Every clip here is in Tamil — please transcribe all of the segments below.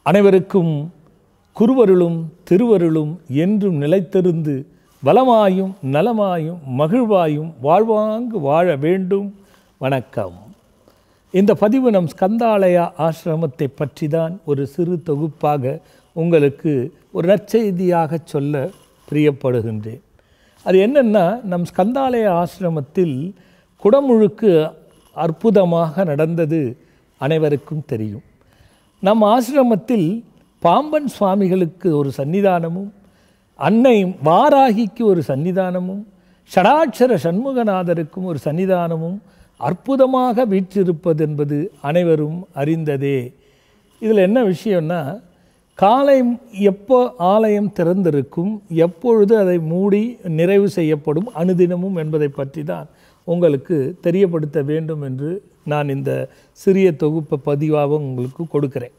அனைவருக்கும் குருவருளும் திருவருளும் என்றும் நிலைத்திருந்து வளமாயும் நலமாயும் மகிழ்வாயும் வாழ்வாங்கு வாழ வேண்டும் வணக்கம் இந்த பதிவு நம் ஸ்கந்தாலயா ஆசிரமத்தை பற்றி தான் ஒரு சிறு தொகுப்பாக உங்களுக்கு ஒரு நற்செய்தியாக சொல்ல பிரியப்படுகின்றேன் அது என்னென்னா நம் ஸ்கந்தாலய ஆசிரமத்தில் குடமுழுக்கு அற்புதமாக நடந்தது அனைவருக்கும் தெரியும் நம் ஆசிரமத்தில் பாம்பன் சுவாமிகளுக்கு ஒரு சன்னிதானமும் அன்னை வாராகிக்கு ஒரு சன்னிதானமும் ஷடாட்சர சண்முகநாதருக்கும் ஒரு சன்னிதானமும் அற்புதமாக வீற்றிருப்பது என்பது அனைவரும் அறிந்ததே இதில் என்ன விஷயம்னா காலை எப்போ ஆலயம் திறந்திருக்கும் எப்பொழுது அதை மூடி நிறைவு செய்யப்படும் அனுதினமும் என்பதை பற்றி தான் உங்களுக்கு தெரியப்படுத்த வேண்டும் என்று நான் இந்த சிறிய தொகுப்பு பதிவாக உங்களுக்கு கொடுக்கிறேன்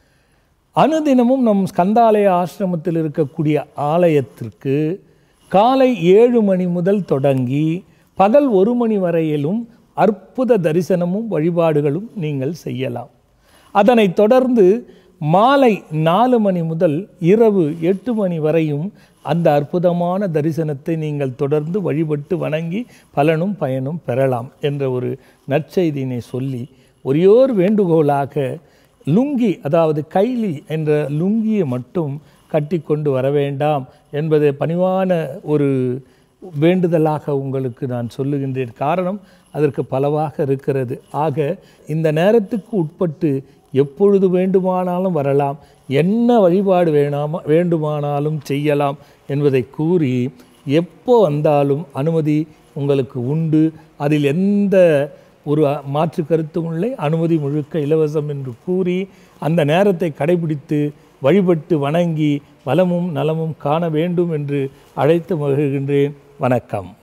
அனுதினமும் நம் ஸ்கந்தாலய ஆசிரமத்தில் இருக்கக்கூடிய ஆலயத்திற்கு காலை ஏழு மணி முதல் தொடங்கி பகல் ஒரு மணி வரையிலும் அற்புத தரிசனமும் வழிபாடுகளும் நீங்கள் செய்யலாம் அதனைத் தொடர்ந்து மாலை நாலு மணி முதல் இரவு எட்டு மணி வரையும் அந்த அற்புதமான தரிசனத்தை நீங்கள் தொடர்ந்து வழிபட்டு வணங்கி பலனும் பயனும் பெறலாம் என்ற ஒரு நற்செய்தியினை சொல்லி ஒரேயோர் வேண்டுகோளாக லுங்கி அதாவது கைலி என்ற லுங்கியை மட்டும் கட்டி கொண்டு வர வேண்டாம் என்பது பணிவான ஒரு வேண்டுதலாக உங்களுக்கு நான் சொல்லுகின்றேன் காரணம் அதற்கு பலவாக இருக்கிறது ஆக இந்த நேரத்துக்கு உட்பட்டு எப்பொழுது வேண்டுமானாலும் வரலாம் என்ன வழிபாடு வேணாம வேண்டுமானாலும் செய்யலாம் என்பதை கூறி எப்போ வந்தாலும் அனுமதி உங்களுக்கு உண்டு அதில் எந்த ஒரு மாற்று கருத்தும் இல்லை அனுமதி முழுக்க இலவசம் என்று கூறி அந்த நேரத்தை கடைபிடித்து வழிபட்டு வணங்கி வளமும் நலமும் காண வேண்டும் என்று அழைத்து மகிழ்கின்றேன் வணக்கம்